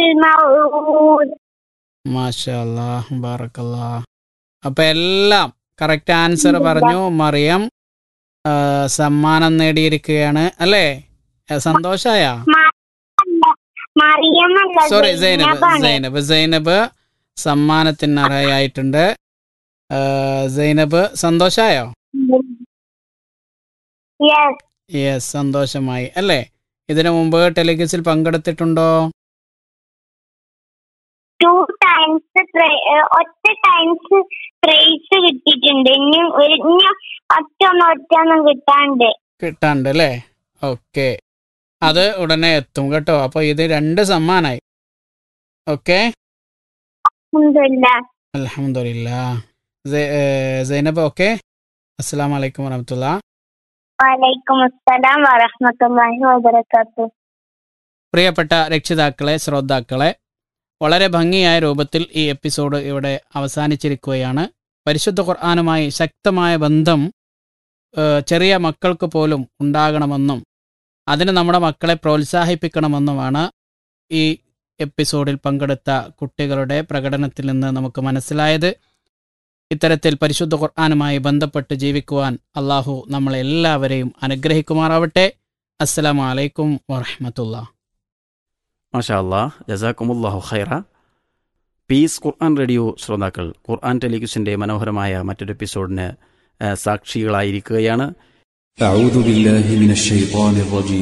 الموعود മാഷല്ലാ ബാറക്കല്ലാ അപ്പൊ എല്ലാം correct answer പറഞ്ഞു മറിയം ആ, സമ്മാനം നേടിയിരിക്കുകയാണ് അല്ലേ ആ, സന്തോഷായ മറിയമല്ല സോറി സൈനബ് സൈനബാണ്. സൈനബ് സൈനബ് സമ്മാനത്തിന് അർഹയായിട്ടുണ്ട് ആ, സൈനബ് സന്തോഷായോ Yes. യെസ് സന്തോഷമായി അല്ലേ ഇതിനു മുമ്പ് ടെലിഗസിൽ പങ്കെടുത്തിട്ടുണ്ടോ ടു ടൈംസ് ഒറ്റ ടൈംസ് പ്രൈസ് കിട്ടിയിട്ടുണ്ട് ഇനി ഒരു ഇനി ഒറ്റ ഒന്ന് ഒറ്റ ഒന്നും കിട്ടാണ്ട് കിട്ടാണ്ട് അല്ലേ ഓക്കെ അത് ഉടനെ എത്തും കേട്ടോ അപ്പൊ ഇത് രണ്ട് സമ്മാനായി ഓക്കെ ഒന്നുമില്ല അലഹമില്ല സൈനബ് ഓക്കെ അസ്സാം വലൈക്കും വറഹമത്തുള്ള വലൈക്കും അസ്സലാം വറഹ്മത്തുള്ളാഹി വബറകാത്തു പ്രിയപ്പെട്ട രക്ഷിതാക്കളെ ശ്രോതാക്കളെ വളരെ ഭംഗിയായ രൂപത്തിൽ ഈ എപ്പിസോഡ് ഇവിടെ അവസാനിച്ചിരിക്കുകയാണ് പരിശുദ്ധ ഖുർആാനുമായി ശക്തമായ ബന്ധം ഏഹ്, ചെറിയ മക്കൾക്ക് പോലും ഉണ്ടാകണമെന്നും അതിന് നമ്മുടെ മക്കളെ പ്രോത്സാഹിപ്പിക്കണമെന്നുമാണ് ഈ എപ്പിസോഡിൽ പങ്കെടുത്ത കുട്ടികളുടെ പ്രകടനത്തിൽ നിന്ന് നമുക്ക് മനസ്സിലായത് ഇത്തരത്തിൽ പരിശുദ്ധ ഖുർആാനുമായി ബന്ധപ്പെട്ട് ജീവിക്കുവാൻ അള്ളാഹു നമ്മളെല്ലാവരെയും അനുഗ്രഹിക്കുമാറാവട്ടെ അസ്സലാമു അലൈക്കും വറഹമത്തുള്ള മാഷാ അല്ലാ ജസാക്കുമുല്ലാഹു ഖൈറ പീസ് ഖുർആൻ റേഡിയോ ശ്രോതാക്കൾ ഖുർആൻ ടെലിവിഷന്റെ മനോഹരമായ മറ്റൊരു എപ്പിസോഡിന് ആ, സാക്ഷികളായിരിക്കുകയാണ് أعوذ بالله من الشيطان الرجيم